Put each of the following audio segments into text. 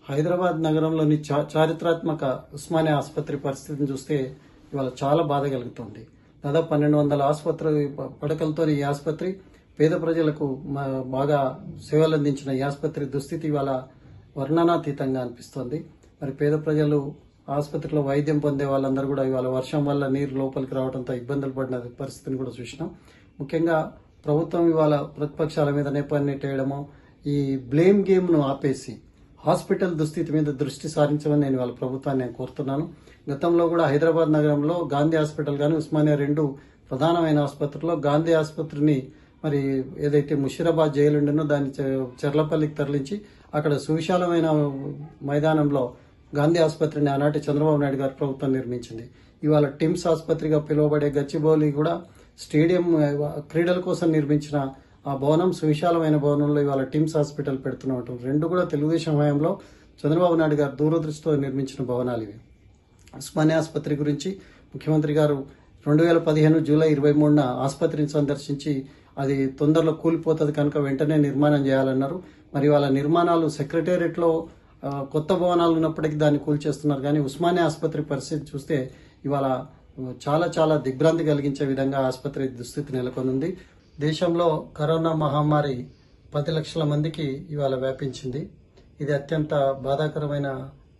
హైదరాబాద్ నగరంలోని చా- చారిత్రాత్మక ఉస్మానియా ఆసుపత్రి పరిస్థితిని చూస్తే ఇవాళ చాలా బాధ కలుగుతుంది దాదాపు పన్నెండు వందల ఆసుపత్రి ప- పడకలతో ఈ ఆసుపత్రి పేద ప్రజలకు మ- బాగా సేవలు అందించిన ఈ ఆసుపత్రి దుస్థితి ఇవాళ వర్ణనాతీతంగా అనిపిస్తోంది మరి పేద ప్రజలు ఆసుపత్రిలో వైద్యం పొందే వాళ్ళందరూ కూడా ఇవాళ వర్షం వల్ల నీరు లోపలికి రావడంతో ఇబ్బందులు పడిన పరిస్థితిని కూడా చూసినాం ముఖ్యంగా ప్రభుత్వం ఇవాళ ప్రతిపక్షాల మీద నేపాన్ని నెట్టేయడము ఈ బ్లేమ్ గేమ్ ను ఆపేసి హాస్పిటల్ దుస్థితి మీద దృష్టి సారించమని నేను వాళ్ళ ప్రభుత్వాన్ని నేను కోరుతున్నాను గతంలో కూడా హైదరాబాద్ నగరంలో గాంధీ హాస్పిటల్ కానీ ఉస్మానియా రెండు ప్రధానమైన ఆసుపత్రిలో గాంధీ ఆసుపత్రిని మరి ఏదైతే ముషీరాబాద్ జైలు ఉండేనో దాన్ని చె- చెర్లపల్లికి తరలించి అక్కడ సువిశాలమైన మైదానంలో గాంధీ ఆసుపత్రిని ఆనాటి చంద్రబాబు నాయుడు గారి ప్రభుత్వం నిర్మించింది ఇవాళ టిమ్స్ ఆసుపత్రిగా పిలువబడే గచ్చిబౌలి కూడా స్టేడియం ఆ, క్రీడల కోసం నిర్మించిన ఆ భవనం సువిశాలమైన భవనంలో ఇవాళ టిమ్స్ హాస్పిటల్ పెడుతున్నట్టు రెండు కూడా తెలుగుదేశం హయాంలో చంద్రబాబు నాయుడు గారు దూరదృష్టితో నిర్మించిన భవనాలు ఇవి ఉస్మానియా ఆసుపత్రి గురించి ముఖ్యమంత్రి గారు రెండు వేల పదిహేను జూలై ఇరవై మూడున ఆసుపత్రిని సందర్శించి అది తొందరలో కూలిపోతుంది కనుక వెంటనే నిర్మాణం చేయాలన్నారు మరి వాళ్ళ నిర్మాణాలు సెక్రటేరియట్లో ఆ, కొత్త భవనాలు ఉన్నప్పటికీ దాన్ని కూల్చేస్తున్నారు కానీ ఉస్మానియా ఆసుపత్రి పరిస్థితి చూస్తే ఇవాళ ఆ, చాలా చాలా దిగ్భ్రాంతి కలిగించే విధంగా ఆసుపత్రి దుస్థితి నెలకొనుంది దేశంలో కరోనా మహమ్మారి పది లక్షల మందికి ఇవాళ వ్యాపించింది ఇది అత్యంత బాధాకరమైన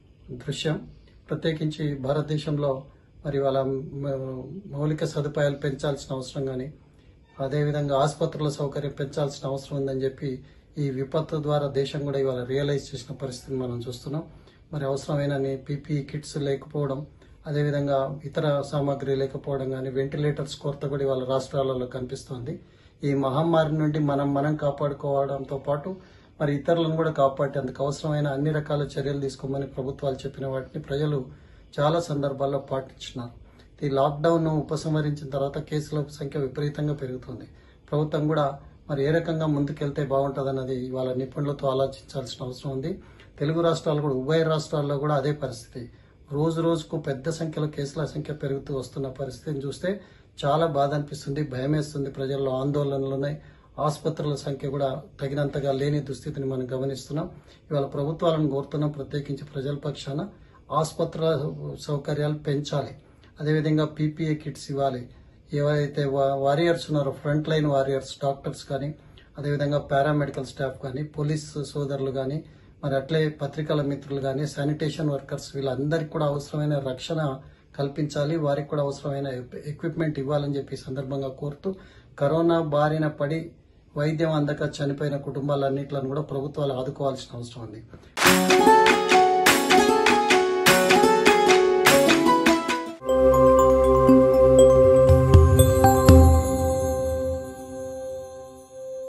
దృశ్యం ప్రత్యేకించి భారతదేశంలో మరి వాళ్ళ మౌలిక సదుపాయాలు పెంచాల్సిన అవసరం కానీ అదేవిధంగా ఆసుపత్రుల సౌకర్యం పెంచాల్సిన అవసరం ఉందని చెప్పి ఈ విపత్తు ద్వారా దేశం కూడా ఇవాళ రియలైజ్ చేసిన పరిస్థితిని మనం చూస్తున్నాం మరి అవసరమైన పీపీ కిట్స్ లేకపోవడం అదేవిధంగా ఇతర సామాగ్రి లేకపోవడం కానీ వెంటిలేటర్స్ కొరత కూడా ఇవాళ రాష్ట్రాలలో కనిపిస్తోంది ఈ మహమ్మారి నుండి మనం మనం కాపాడుకోవడంతో పాటు మరి ఇతరులను కూడా కాపాడేందుకు అవసరమైన అన్ని రకాల చర్యలు తీసుకోమని ప్రభుత్వాలు చెప్పిన వాటిని ప్రజలు చాలా సందర్భాల్లో పాటించినారు ఈ లాక్డౌన్ ను ఉపసంహరించిన తర్వాత కేసుల సంఖ్య విపరీతంగా పెరుగుతుంది ప్రభుత్వం కూడా మరి ఏ రకంగా ముందుకెళ్తే బాగుంటుందన్నది ఇవాళ నిపుణులతో ఆలోచించాల్సిన అవసరం ఉంది తెలుగు రాష్ట్రాలు కూడా ఉభయ రాష్ట్రాల్లో కూడా అదే పరిస్థితి రోజు రోజుకు పెద్ద సంఖ్యలో కేసుల సంఖ్య పెరుగుతూ వస్తున్న పరిస్థితిని చూస్తే చాలా బాధ అనిపిస్తుంది భయమేస్తుంది ప్రజల్లో ఆందోళనలు ఉన్నాయి ఆసుపత్రుల సంఖ్య కూడా తగినంతగా లేని దుస్థితిని మనం గమనిస్తున్నాం ఇవాళ ప్రభుత్వాలను కోరుతున్నాం ప్రత్యేకించి ప్రజల పక్షాన ఆసుపత్రుల సౌకర్యాలు పెంచాలి అదేవిధంగా పీపీఏ కిట్స్ ఇవ్వాలి ఎవరైతే వా- వారియర్స్ ఉన్నారో ఫ్రంట్ లైన్ వారియర్స్ డాక్టర్స్ కానీ అదేవిధంగా పారామెడికల్ స్టాఫ్ కానీ పోలీస్ సోదరులు కానీ మరి అట్లే పత్రికల మిత్రులు కానీ శానిటేషన్ వర్కర్స్ వీళ్ళందరికీ కూడా అవసరమైన రక్షణ కల్పించాలి వారికి కూడా అవసరమైన ఎక్- ఎక్విప్మెంట్ ఇవ్వాలని చెప్పి ఈ సందర్భంగా కోరుతూ కరోనా బారిన పడి వైద్యం అందక చనిపోయిన కుటుంబాలన్నింటిలను కూడా ప్రభుత్వాలు ఆదుకోవాల్సిన అవసరం ఉంది